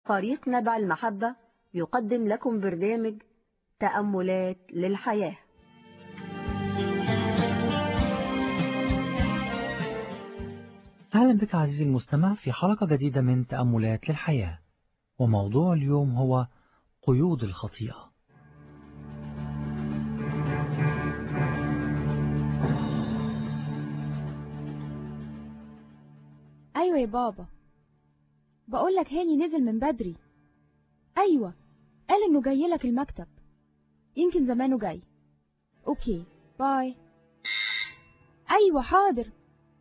فريق نبع المحبة يقدم لكم برنامج تأملات للحياة أهلا بك عزيزي المستمع في حلقة جديدة من تأملات للحياة وموضوع اليوم هو قيود الخطيئة أيوة يا بابا بقول لك هاني نزل من بدري أيوة قال إنه جاي لك المكتب يمكن زمانه جاي أوكي باي أيوة حاضر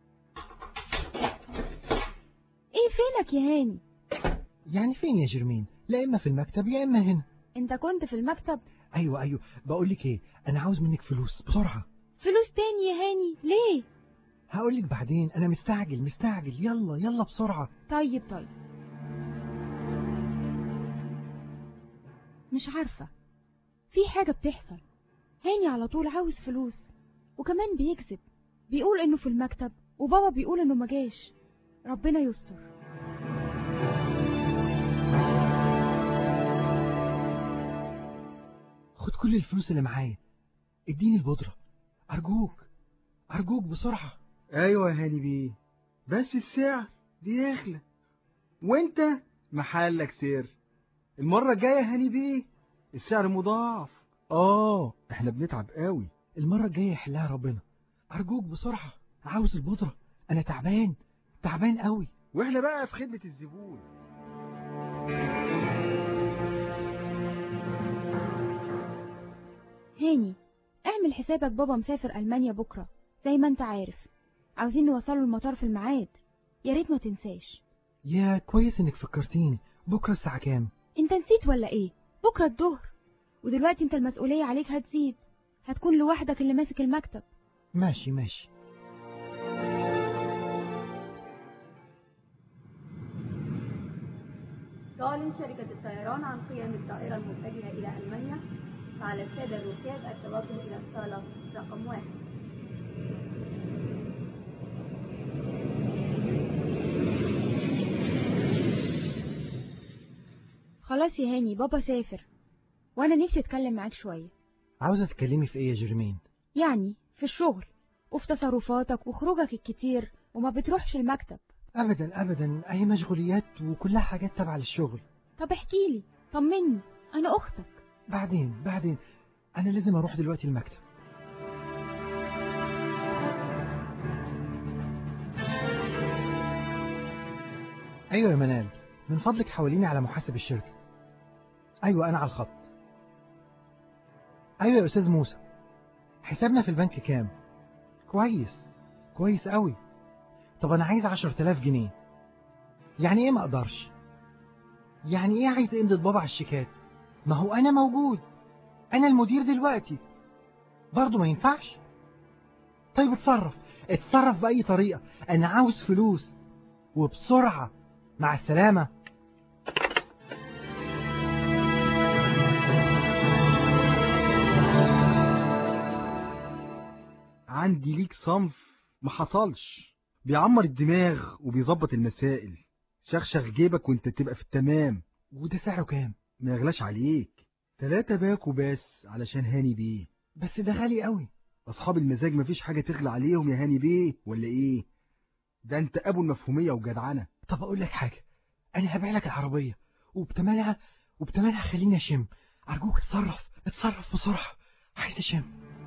إيه فينك يا هاني يعني فين يا جرمين لا اما في المكتب يا اما هنا أنت كنت في المكتب ايوه ايوه بقول لك ايه انا عاوز منك فلوس بسرعه فلوس تاني يا هاني ليه هقول لك بعدين انا مستعجل مستعجل يلا يلا بسرعه طيب طيب مش عارفة في حاجة بتحصل هاني على طول عاوز فلوس وكمان بيكذب بيقول انه في المكتب وبابا بيقول انه مجاش ربنا يستر خد كل الفلوس اللي معايا اديني البودره ارجوك ارجوك بسرعه ايوه يا هاني بيه بس الساعة دي داخلة وانت محلك سر المرة الجاية يا هاني بيه السعر مضاعف اه احنا بنتعب قوي المره الجايه يحلها ربنا ارجوك بسرعه عاوز البودره انا تعبان تعبان قوي واحنا بقى في خدمة الزبون هاني اعمل حسابك بابا مسافر ألمانيا بكرة زي ما انت عارف عاوزين نوصله المطار في الميعاد يا ريت ما تنساش يا كويس انك فكرتيني بكره الساعه كام انت نسيت ولا ايه بكرة الظهر ودلوقتي انت المسؤولية عليك هتزيد هتكون لوحدك اللي ماسك المكتب ماشي ماشي تعلن شركة الطيران عن قيام الطائرة المتجهة إلى ألمانيا فعلى السادة الركاب التوجه إلى الصالة رقم واحد خلاص يا هاني بابا سافر وانا نفسي اتكلم معاك شوية عاوزه تتكلمي في ايه يا جرمين يعني في الشغل وفي تصرفاتك وخروجك الكتير وما بتروحش المكتب ابدا ابدا اي مشغوليات وكلها حاجات تبع للشغل طب احكي لي طمني انا اختك بعدين بعدين انا لازم اروح دلوقتي المكتب ايوه يا منال من فضلك حوليني على محاسب الشركه ايوه انا على الخط ايوه يا استاذ موسى حسابنا في البنك كام كويس كويس قوي طب انا عايز عشر تلاف جنيه يعني ايه ما اقدرش يعني ايه عايز امضي بابا على الشيكات ما هو انا موجود انا المدير دلوقتي برضه ما ينفعش طيب اتصرف اتصرف باي طريقه انا عاوز فلوس وبسرعه مع السلامه عندي ليك صنف ما حصلش بيعمر الدماغ وبيظبط المسائل شخشخ جيبك وانت تبقى في التمام وده سعره كام ما يغلاش عليك تلاتة باكو بس علشان هاني بيه بس ده غالي قوي اصحاب المزاج مفيش حاجة تغلى عليهم يا هاني بيه ولا ايه ده انت ابو المفهومية وجدعنة طب اقول لك حاجه انا هبيع لك العربيه وبتمنها وبتمنها خليني اشم ارجوك اتصرف اتصرف بسرعه عايز اشم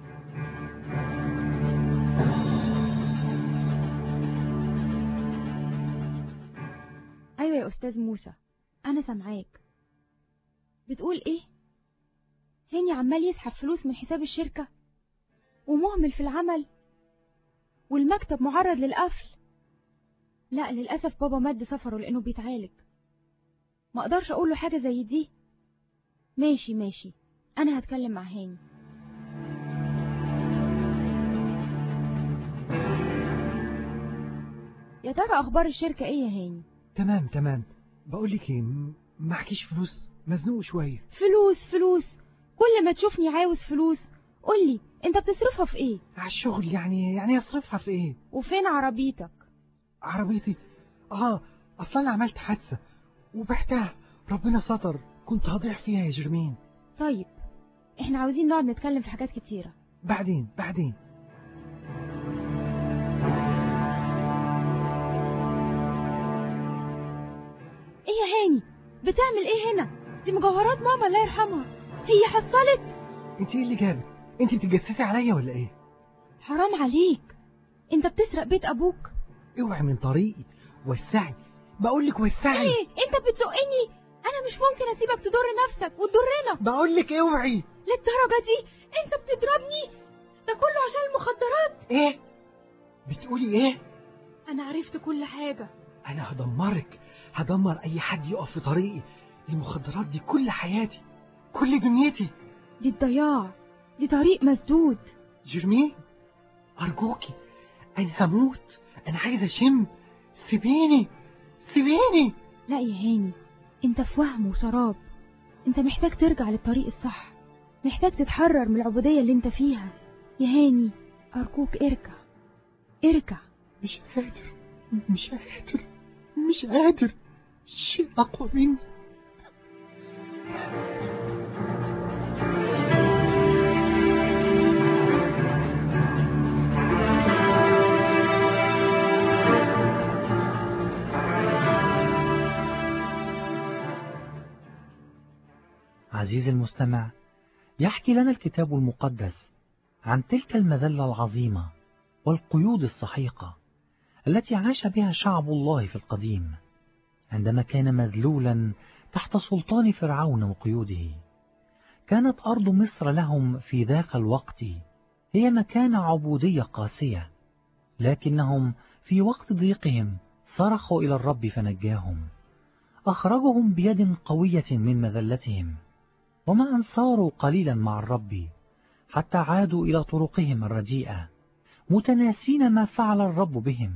ايوه يا استاذ موسى انا سامعاك بتقول ايه هاني عمال يسحب فلوس من حساب الشركة ومهمل في العمل والمكتب معرض للقفل لا للأسف بابا مد سفره لأنه بيتعالج ما اقدرش اقول له حاجة زي دي ماشي ماشي انا هتكلم مع هاني يا ترى اخبار الشركة ايه يا هاني تمام تمام بقول لك ايه م- معكيش فلوس مزنوق شويه فلوس فلوس كل ما تشوفني عاوز فلوس قولي انت بتصرفها في ايه على الشغل يعني يعني اصرفها في ايه وفين عربيتك عربيتي اه اصلا انا عملت حادثه وبعتها ربنا ستر كنت هضيع فيها يا جرمين طيب احنا عاوزين نقعد نتكلم في حاجات كتيرة بعدين بعدين ايه يا هاني بتعمل ايه هنا دي مجوهرات ماما الله يرحمها هي حصلت انت ايه اللي جابك انت بتتجسسي عليا ولا ايه حرام عليك انت بتسرق بيت ابوك اوعي من طريقي وسعي بقول لك وسعي ايه انت بتزقني انا مش ممكن اسيبك تضر نفسك وتضرنا بقول لك اوعي للدرجة دي انت بتضربني ده كله عشان المخدرات ايه بتقولي ايه انا عرفت كل حاجة انا هدمرك هدمر اي حد يقف في طريقي المخدرات دي كل حياتي كل دنيتي دي الضياع دي طريق مسدود جرمين ارجوكي انا هموت انا عايز اشم سيبيني سيبيني لا يا هاني انت في وهم وسراب انت محتاج ترجع للطريق الصح محتاج تتحرر من العبودية اللي انت فيها يا هاني ارجوك ارجع ارجع مش قادر مش قادر مش قادر شيء اقوى مني عزيزي المستمع يحكي لنا الكتاب المقدس عن تلك المذلة العظيمة والقيود السحيقة التي عاش بها شعب الله في القديم عندما كان مذلولا تحت سلطان فرعون وقيوده كانت أرض مصر لهم في ذاك الوقت هي مكان عبودية قاسية لكنهم في وقت ضيقهم صرخوا إلى الرب فنجاهم أخرجهم بيد قوية من مذلتهم وما أن صاروا قليلا مع الرب حتى عادوا إلى طرقهم الرديئة متناسين ما فعل الرب بهم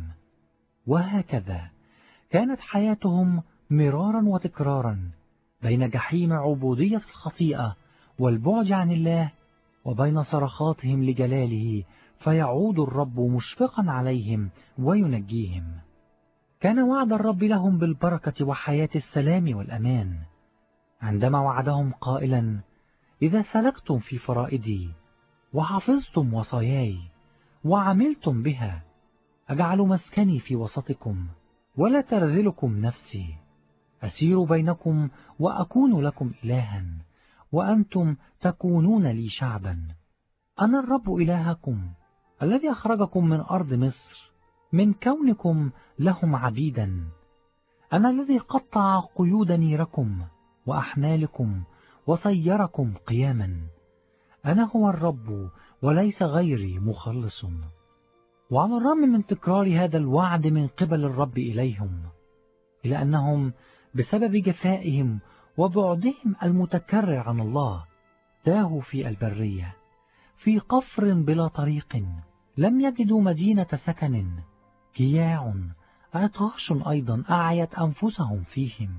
وهكذا كانت حياتهم مرارا وتكرارا بين جحيم عبودية الخطيئة والبعد عن الله وبين صرخاتهم لجلاله فيعود الرب مشفقا عليهم وينجيهم كان وعد الرب لهم بالبركة وحياة السلام والأمان عندما وعدهم قائلا إذا سلكتم في فرائدي وحفظتم وصاياي وعملتم بها أجعل مسكني في وسطكم ولا ترذلكم نفسي أسير بينكم وأكون لكم إلها وأنتم تكونون لي شعبا أنا الرب إلهكم الذي أخرجكم من أرض مصر من كونكم لهم عبيدا أنا الذي قطع قيود نيركم وأحمالكم وصيركم قياما أنا هو الرب وليس غيري مخلص وعلى الرغم من تكرار هذا الوعد من قبل الرب إليهم إلا أنهم بسبب جفائهم وبعدهم المتكرر عن الله تاهوا في البرية في قفر بلا طريق لم يجدوا مدينة سكن جياع عطاش أيضا أعيت أنفسهم فيهم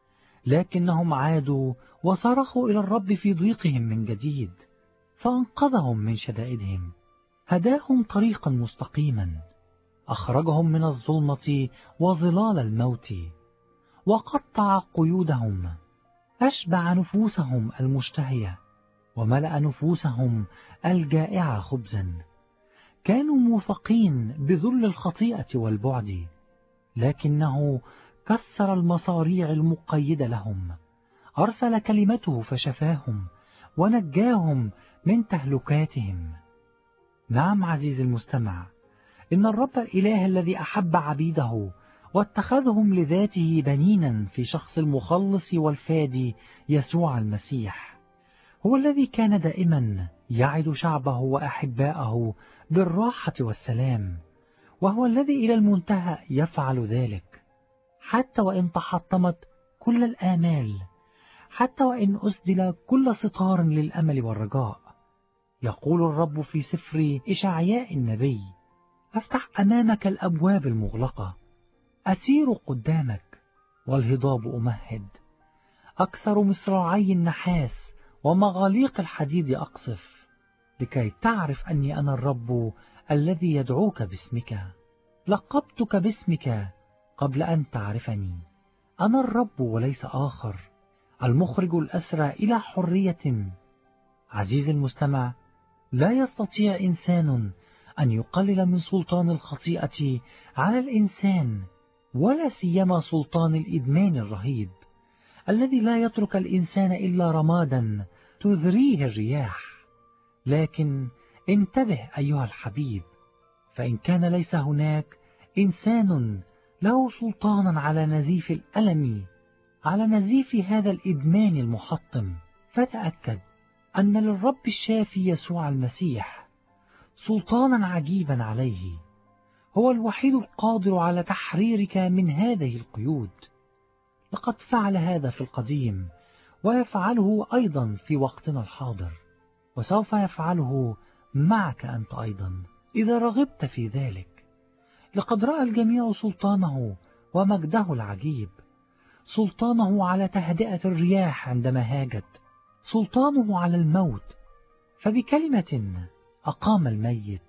لكنهم عادوا وصرخوا إلى الرب في ضيقهم من جديد فأنقذهم من شدائدهم هداهم طريقا مستقيما أخرجهم من الظلمة وظلال الموت وقطع قيودهم أشبع نفوسهم المشتهية وملأ نفوسهم الجائعة خبزا كانوا موثقين بذل الخطيئة والبعد لكنه كسر المصاريع المقيدة لهم أرسل كلمته فشفاهم ونجاهم من تهلكاتهم نعم عزيزي المستمع إن الرب الإله الذي أحب عبيده واتخذهم لذاته بنينا في شخص المخلص والفادي يسوع المسيح هو الذي كان دائما يعد شعبه وأحباءه بالراحة والسلام وهو الذي إلى المنتهى يفعل ذلك حتى وإن تحطمت كل الآمال حتى وإن أسدل كل ستار للأمل والرجاء يقول الرب في سفر إشعياء النبي أفتح أمامك الأبواب المغلقة أسير قدامك والهضاب أمهد أكثر مصراعي النحاس ومغاليق الحديد أقصف لكي تعرف أني أنا الرب الذي يدعوك باسمك لقبتك باسمك قبل أن تعرفني أنا الرب وليس آخر المخرج الأسرى إلى حرية عزيزي المستمع لا يستطيع إنسان أن يقلل من سلطان الخطيئة على الإنسان ولا سيما سلطان الإدمان الرهيب الذي لا يترك الإنسان إلا رمادا تذريه الرياح لكن انتبه أيها الحبيب فإن كان ليس هناك إنسان له سلطانا على نزيف الألم على نزيف هذا الإدمان المحطم فتأكد أن للرب الشافي يسوع المسيح سلطانا عجيبا عليه هو الوحيد القادر على تحريرك من هذه القيود لقد فعل هذا في القديم ويفعله أيضا في وقتنا الحاضر وسوف يفعله معك أنت أيضا إذا رغبت في ذلك لقد رأى الجميع سلطانه ومجده العجيب سلطانه على تهدئة الرياح عندما هاجت سلطانه على الموت فبكلمة أقام الميت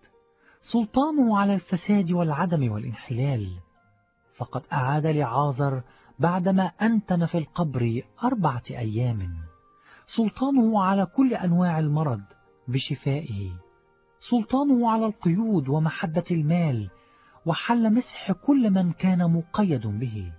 سلطانه على الفساد والعدم والانحلال فقد أعاد لعازر بعدما أنتن في القبر أربعة أيام سلطانه على كل أنواع المرض بشفائه سلطانه على القيود ومحبة المال وحل مسح كل من كان مقيد به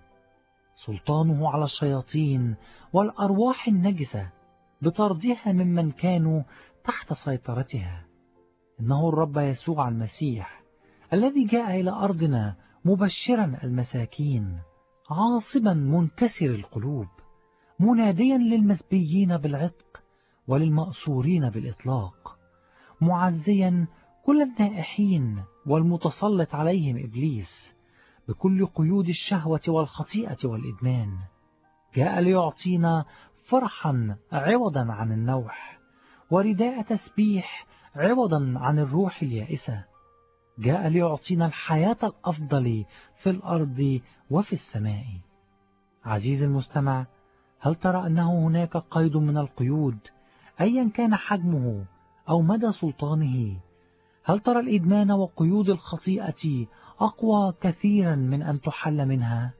سلطانه على الشياطين والأرواح النجسة بطردها ممن كانوا تحت سيطرتها إنه الرب يسوع المسيح الذي جاء إلى أرضنا مبشرا المساكين عاصبا منكسر القلوب مناديا للمسبيين بالعتق وللمأسورين بالإطلاق معزيا كل النائحين والمتسلط عليهم إبليس بكل قيود الشهوة والخطيئة والإدمان جاء ليعطينا فرحا عوضا عن النوح ورداء تسبيح عوضا عن الروح اليائسة جاء ليعطينا الحياة الأفضل في الأرض وفي السماء عزيزي المستمع هل ترى أنه هناك قيد من القيود أيا كان حجمه أو مدى سلطانه هل ترى الإدمان وقيود الخطيئة أقوى كثيرا من أن تحل منها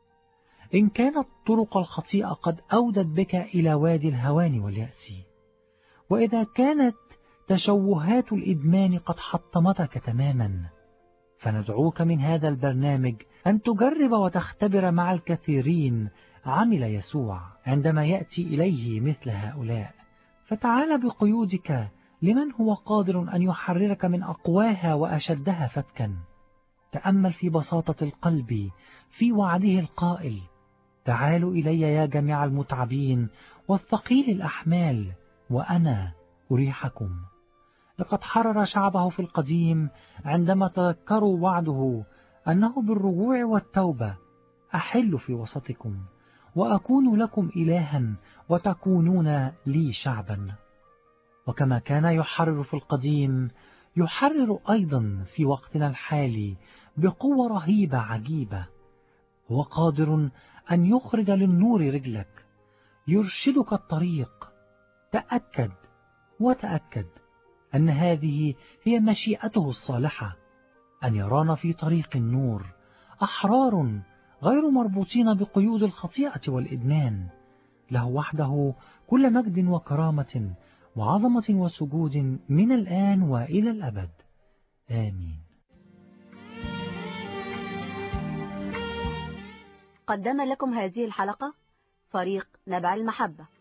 إن كانت طرق الخطيئة قد أودت بك إلى وادي الهوان واليأس وإذا كانت تشوهات الإدمان قد حطمتك تماما فندعوك من هذا البرنامج أن تجرب وتختبر مع الكثيرين عمل يسوع عندما يأتي إليه مثل هؤلاء فتعال بقيودك لمن هو قادر أن يحررك من أقواها وأشدها فتكا تأمل في بساطة القلب في وعده القائل تعالوا إلي يا جميع المتعبين والثقيل الأحمال وأنا أريحكم لقد حرر شعبه في القديم عندما تذكروا وعده أنه بالرجوع والتوبة أحل في وسطكم وأكون لكم إلها وتكونون لي شعبا وكما كان يحرر في القديم يحرر أيضا في وقتنا الحالي بقوة رهيبة عجيبة هو قادر أن يخرج للنور رجلك يرشدك الطريق تأكد وتأكد أن هذه هي مشيئته الصالحة أن يرانا في طريق النور أحرار غير مربوطين بقيود الخطيئة والإدمان له وحده كل مجد وكرامة وعظمة وسجود من الآن وإلى الأبد آمين قدم لكم هذه الحلقة فريق نبع المحبة